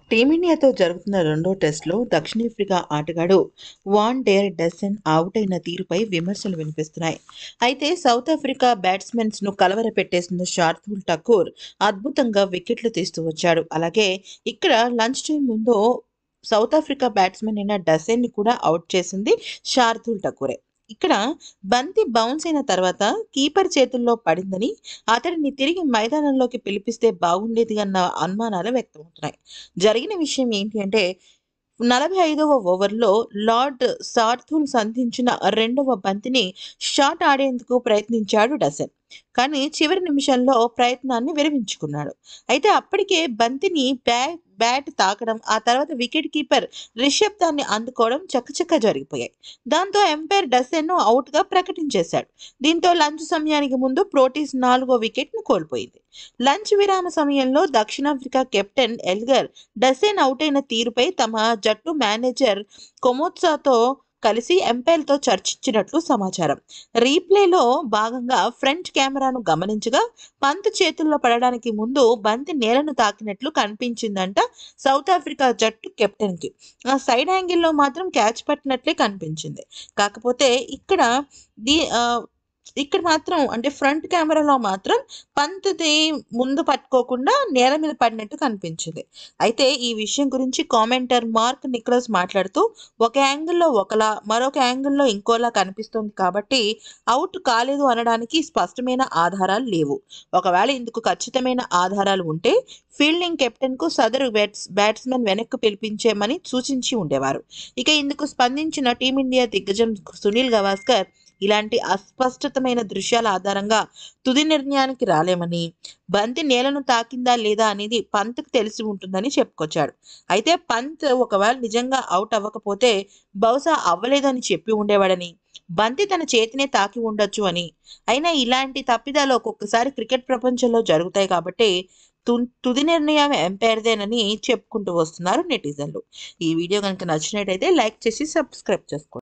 టీమిండియాతో జరుగుతున్న రెండో టెస్టులో దక్షిణాఫ్రికా ఆటగాడు వాన్ డేర్ డెసెన్ అవుట్ అయిన తీరుపై విమర్శలు వినిపిస్తున్నాయి అయితే సౌత్ ఆఫ్రికా బ్యాట్స్మెన్స్ను కలవరపెట్టేసిన శార్దుల్ ఠాకూర్ అద్భుతంగా వికెట్లు తీస్తూ వచ్చాడు అలాగే ఇక్కడ లంచ్ టైం ముందు సౌత్ ఆఫ్రికా బ్యాట్స్మెన్ అయిన డసెన్ని కూడా అవుట్ చేసింది శార్దుల్ ఠాకూరే ఇక్కడ బంతి బౌన్స్ అయిన తర్వాత కీపర్ చేతుల్లో పడిందని అతడిని తిరిగి మైదానంలోకి పిలిపిస్తే బాగుండేది అన్న అనుమానాలు వ్యక్తమవుతున్నాయి జరిగిన విషయం ఏంటి అంటే నలభై ఐదవ ఓవర్లో లార్డ్ సార్థుల్ సంధించిన రెండవ బంతిని షాట్ ఆడేందుకు ప్రయత్నించాడు డసెన్ కానీ చివరి నిమిషంలో ప్రయత్నాన్ని విరమించుకున్నాడు అయితే అప్పటికే బంతిని బ్యాట్ బ్యాట్ తాకడం ఆ తర్వాత వికెట్ కీపర్ రిషబ్ దాన్ని అందుకోవడం చకచక జరిగిపోయాయి దాంతో ఎంపైర్ డసెన్ను అవుట్గా ప్రకటించేశాడు దీంతో లంచ్ సమయానికి ముందు ప్రోటీస్ నాలుగో వికెట్ను కోల్పోయింది లంచ్ విరామ సమయంలో దక్షిణాఫ్రికా కెప్టెన్ ఎల్గర్ డసెన్ అవుట్ అయిన తీరుపై తమ జట్టు మేనేజర్ కొమోత్సాతో కలిసి ఎంపైర్తో చర్చించినట్లు సమాచారం రీప్లేలో భాగంగా ఫ్రంట్ కెమెరాను గమనించగా పంత్ చేతుల్లో పడడానికి ముందు బంతి నేలను తాకినట్లు కనిపించిందంట సౌత్ ఆఫ్రికా జట్టు కెప్టెన్కి ఆ సైడ్ యాంగిల్లో మాత్రం క్యాచ్ పట్టినట్లే కనిపించింది కాకపోతే ఇక్కడ దీ ఆ, ఇక్కడ మాత్రం అంటే ఫ్రంట్ కెమెరాలో మాత్రం పంత్ది ముందు పట్టుకోకుండా నేల మీద పడినట్టు కనిపించింది అయితే ఈ విషయం గురించి కామెంటర్ మార్క్ నిక్లస్ మాట్లాడుతూ ఒక యాంగిల్లో ఒకలా మరొక యాంగిల్లో ఇంకోలా కనిపిస్తుంది కాబట్టి అవుట్ కాలేదు అనడానికి స్పష్టమైన ఆధారాలు లేవు ఒకవేళ ఇందుకు ఖచ్చితమైన ఆధారాలు ఉంటే ఫీల్డింగ్ కెప్టెన్కు సదరు బ్యాట్స్ బ్యాట్స్మెన్ వెనక్కు పిలిపించేమని సూచించి ఉండేవారు ఇక ఇందుకు స్పందించిన టీమిండియా దిగ్గజం సునీల్ గవాస్కర్ ఇలాంటి అస్పష్టతమైన దృశ్యాల ఆధారంగా తుది నిర్ణయానికి రాలేమని బంతి నేలను తాకిందా లేదా అనేది పంత్కి తెలిసి ఉంటుందని చెప్పుకొచ్చాడు అయితే పంత్ ఒకవేళ నిజంగా అవుట్ అవ్వకపోతే బహుశా అవ్వలేదని చెప్పి ఉండేవాడని బంతి తన చేతినే తాకి ఉండొచ్చు అని అయినా ఇలాంటి తప్పిదాలు ఒక్కొక్కసారి క్రికెట్ ప్రపంచంలో జరుగుతాయి కాబట్టి తు- తుది నిర్ణయం ఎంపైర్దేనని చెప్పుకుంటూ వస్తున్నారు నెటిజన్లు ఈ వీడియో కనుక నచ్చినట్టయితే లైక్ చేసి సబ్స్క్రైబ్ చేసుకోండి